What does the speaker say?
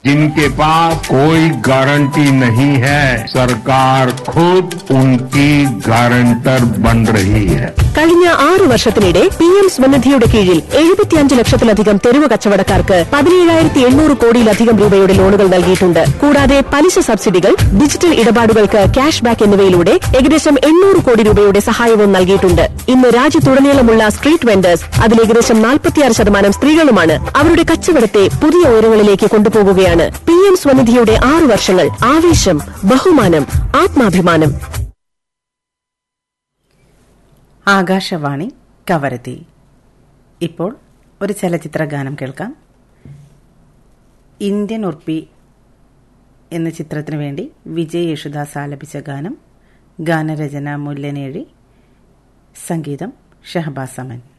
जिनके पास कोई गारंटी नहीं है सरकार खुद उनकी गारंटर बन रही है കഴിഞ്ഞ ആറ് വർഷത്തിനിടെ പി എം സ്വനിധിയുടെ കീഴിൽ എഴുപത്തിയഞ്ച് ലക്ഷത്തിലധികം തെരുവ് കച്ചവടക്കാർക്ക് പതിനേഴായിരത്തി എണ്ണൂറ് കോടിയിലധികം രൂപയുടെ ലോണുകൾ നൽകിയിട്ടുണ്ട് കൂടാതെ പലിശ സബ്സിഡികൾ ഡിജിറ്റൽ ഇടപാടുകൾക്ക് ക്യാഷ് ബാക്ക് എന്നിവയിലൂടെ ഏകദേശം എണ്ണൂറ് കോടി രൂപയുടെ സഹായവും നൽകിയിട്ടുണ്ട് ഇന്ന് രാജ്യത്തുടനീളമുള്ള സ്ട്രീറ്റ് വെൻഡേഴ്സ് അതിൽ ഏകദേശം നാൽപ്പത്തിയാറ് ശതമാനം സ്ത്രീകളുമാണ് അവരുടെ കച്ചവടത്തെ പുതിയ ഉയരങ്ങളിലേക്ക് കൊണ്ടുപോകുകയാണ് പി എം സ്വനിധിയുടെ ആറ് വർഷങ്ങൾ ആവേശം ബഹുമാനം ആത്മാഭിമാനം ആകാശവാണി കവരത്തി ഇപ്പോൾ ഒരു ചലച്ചിത്ര ഗാനം കേൾക്കാം ഇന്ത്യൻ ഉർപ്പി എന്ന ചിത്രത്തിനു വേണ്ടി വിജയ് യേശുദാസ് ആലപിച്ച ഗാനം ഗാനരചന മുല്ലനേഴി സംഗീതം ഷഹബാസ് അമൻ